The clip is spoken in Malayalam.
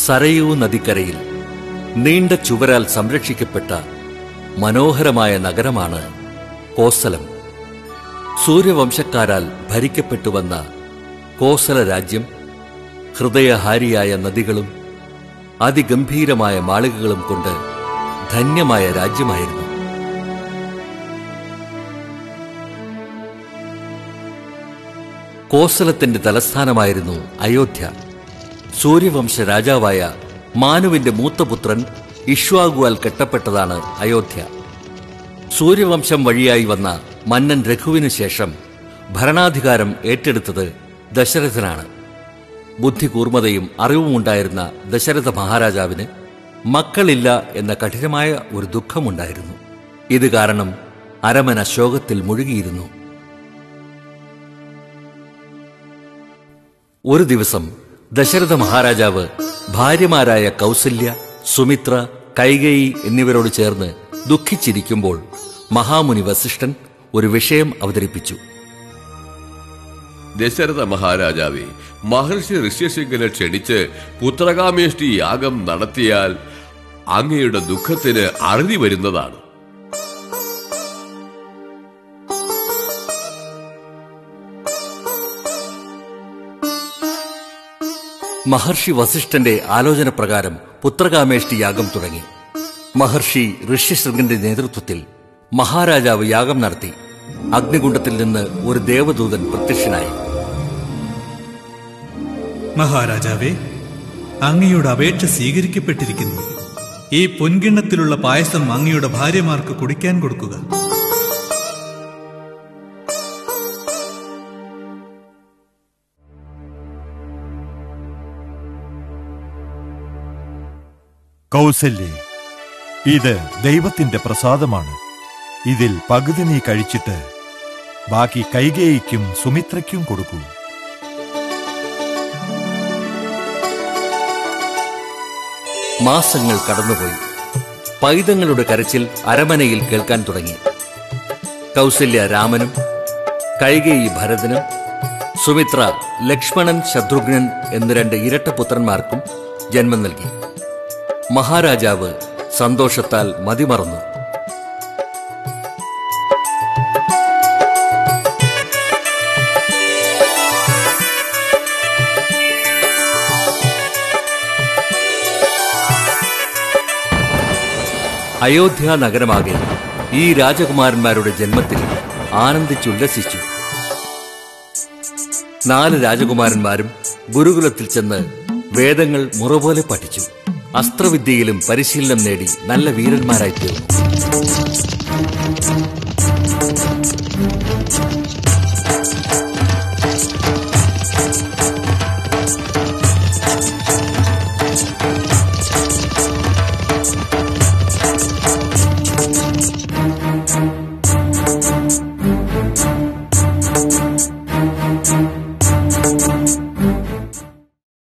സരയൂ നദിക്കരയിൽ നീണ്ട ചുവരാൽ സംരക്ഷിക്കപ്പെട്ട മനോഹരമായ നഗരമാണ് കോസലം സൂര്യവംശക്കാരാൽ ഭരിക്കപ്പെട്ടുവന്ന കോസല രാജ്യം ഹൃദയഹാരിയായ നദികളും അതിഗംഭീരമായ മാളികകളും കൊണ്ട് ധന്യമായ രാജ്യമായിരുന്നു കോസലത്തിന്റെ തലസ്ഥാനമായിരുന്നു അയോധ്യ സൂര്യവംശ രാജാവായ മാനുവിന്റെ മൂത്തപുത്രൻ ഇഷ്വാഗുവാൽ കെട്ടപ്പെട്ടതാണ് അയോധ്യ സൂര്യവംശം വഴിയായി വന്ന മന്നൻ രഘുവിനു ശേഷം ഭരണാധികാരം ഏറ്റെടുത്തത് ദശരഥനാണ് ബുദ്ധികൂർമ്മതയും അറിവുമുണ്ടായിരുന്ന ദശരഥ മഹാരാജാവിന് മക്കളില്ല എന്ന കഠിനമായ ഒരു ദുഃഖമുണ്ടായിരുന്നു ഇത് കാരണം അരമന ശോകത്തിൽ മുഴുകിയിരുന്നു ഒരു ദിവസം ദശരഥ മഹാരാജാവ് ഭാര്യമാരായ കൗസല്യ സുമിത്ര കൈകേയി എന്നിവരോട് ചേർന്ന് ദുഃഖിച്ചിരിക്കുമ്പോൾ മഹാമുനി വസിഷ്ഠൻ ഒരു വിഷയം അവതരിപ്പിച്ചു ദശരഥ മഹാരാജാവെ മഹർഷി ഋഷ്യശൃംഖനെ ക്ഷണിച്ച് പുത്രകാമേഷ്ടി യാഗം നടത്തിയാൽ അങ്ങയുടെ ദുഃഖത്തിന് അറുതി വരുന്നതാണ് മഹർഷി വസിഷ്ഠന്റെ ആലോചന പ്രകാരം പുത്രകാമേഷ്ടി യാഗം തുടങ്ങി മഹർഷി ഋഷ്യശൃംഗന്റെ നേതൃത്വത്തിൽ മഹാരാജാവ് യാഗം നടത്തി അഗ്നികുണ്ഡത്തിൽ നിന്ന് ഒരു ദേവദൂതൻ പ്രത്യക്ഷനായി മഹാരാജാവേ അങ്ങയുടെ അപേക്ഷ സ്വീകരിക്കപ്പെട്ടിരിക്കുന്നു ഈ പൊൻകിണ്ണത്തിലുള്ള പായസം അങ്ങയുടെ ഭാര്യമാർക്ക് കുടിക്കാൻ കൊടുക്കുക കൗസല്യേ ഇത് ദൈവത്തിന്റെ പ്രസാദമാണ് ഇതിൽ പകുതി നീ കഴിച്ചിട്ട് ബാക്കി കൈകേയിക്കും സുമിത്രയ്ക്കും കൊടുക്കൂ മാസങ്ങൾ കടന്നുപോയി പൈതങ്ങളുടെ കരച്ചിൽ അരമനയിൽ കേൾക്കാൻ തുടങ്ങി കൗസല്യ രാമനും കൈകേയി ഭരതനും സുമിത്ര ലക്ഷ്മണൻ ശത്രുഘ്നൻ എന്ന് രണ്ട് ഇരട്ടപുത്രന്മാർക്കും ജന്മം നൽകി മഹാരാജാവ് സന്തോഷത്താൽ മതിമറന്നു അയോധ്യ നഗരമാകെ ഈ രാജകുമാരന്മാരുടെ ജന്മത്തിൽ ആനന്ദിച്ചുല്ലസിച്ചു നാല് രാജകുമാരന്മാരും ഗുരുകുലത്തിൽ ചെന്ന് വേദങ്ങൾ മുറപോലെ പഠിച്ചു അസ്ത്രവിദ്യയിലും പരിശീലനം നേടി നല്ല വീരന്മാരായി തീർന്നു